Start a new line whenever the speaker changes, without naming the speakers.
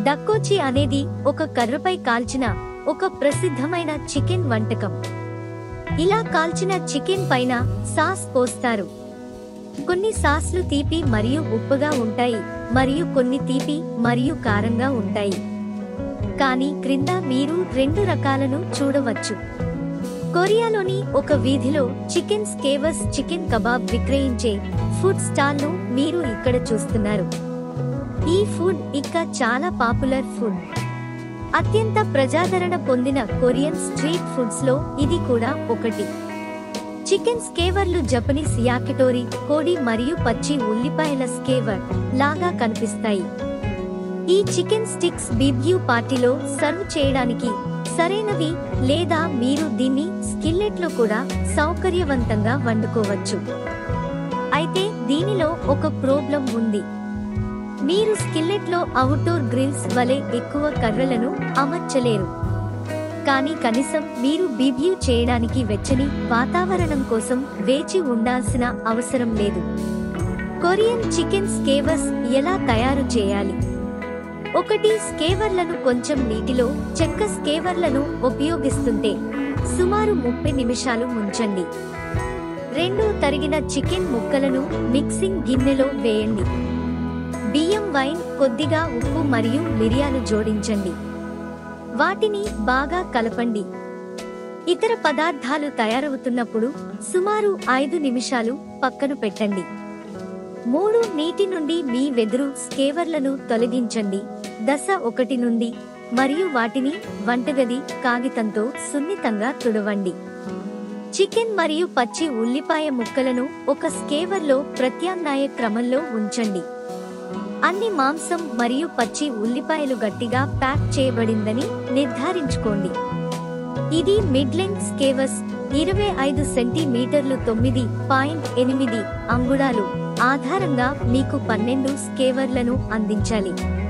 డక్కోచి అనేది ఒక కర్రపై కాల్చిన ఒక ప్రసిద్ధమైన చికెన్ వంటకం ఇలా కాల్చిన చికెన్ పైన సాస్ పోస్తారు కొన్ని సాస్లు తీపి మరియు ఉప్పుగా ఉంటాయి మరియు కొన్ని తీపి మరియు కారంగా ఉంటాయి కానీ క్రింద మీరు రెండు రకాలను చూడవచ్చు కొరియాలోని ఒక వీధిలో చికెన్ స్కేవర్స్ చికెన్ కబాబ్ విక్రయించే ఫుడ్ స్టాల్ ను మీరు ఇక్కడ చూస్తున్నారు ఈ ఫుడ్ ఇక్క చాలా పాపులర్ ఫుడ్ అత్యంత ప్రజాదరణ పొందిన కొరియన్ స్ట్రీట్ ఫుడ్స్ లో ఇది కూడా ఒకటి చికెన్ స్కేవర్లు జపనీస్ యాకిటోరి కోడి మరియు పచ్చి ఉల్లిపాయల స్కేవర్ లాగా కనిపిస్తాయి ఈ చికెన్ స్టిక్స్ బిబ్యూ పార్టీలో సర్వ్ చేయడానికి సరైనవి లేదా మీరు దీన్ని స్కిల్లెట్లో కూడా సౌకర్యవంతంగా వండుకోవచ్చు అయితే దీనిలో ఒక ప్రాబ్లం ఉంది మీరు స్కిల్లెట్లో అవుట్డోర్ గ్రిల్స్ వలె ఎక్కువ కర్రలను అమర్చలేరు కానీ కనీసం మీరు బిబ్యూ చేయడానికి వెచ్చని వాతావరణం కోసం వేచి ఉండాల్సిన అవసరం లేదు కొరియన్ చికెన్ స్కేవర్స్ ఎలా తయారు చేయాలి ఒకటి స్కేవర్లను కొంచెం నీటిలో చెక్క స్కేవర్లను ఉపయోగిస్తుంటే సుమారు ముప్పై నిమిషాలు ముంచండి రెండు తరిగిన చికెన్ ముక్కలను మిక్సింగ్ గిన్నెలో వేయండి బియ్యం వైన్ కొద్దిగా ఉప్పు మరియు మిరియాలు జోడించండి వాటిని బాగా కలపండి ఇతర పదార్థాలు తయారవుతున్నప్పుడు సుమారు ఐదు నిమిషాలు పక్కన పెట్టండి మూడు నీటి నుండి మీ వెదురు స్కేవర్లను తొలగించండి దశ ఒకటి నుండి మరియు వాటిని వంటగది కాగితంతో సున్నితంగా తుడవండి చికెన్ మరియు పచ్చి ఉల్లిపాయ ముక్కలను ఒక స్కేవర్లో ప్రత్యామ్నాయ క్రమంలో ఉంచండి అన్ని మాంసం మరియు పచ్చి ఉల్లిపాయలు గట్టిగా ప్యాక్ చేయబడిందని నిర్ధారించుకోండి ఇది మిడ్లెంగ్ స్కేవర్స్ ఇరవై ఐదు సెంటీమీటర్లు తొమ్మిది పాయింట్ ఎనిమిది అంగుళాలు ఆధారంగా మీకు పన్నెండు స్కేవర్లను అందించాలి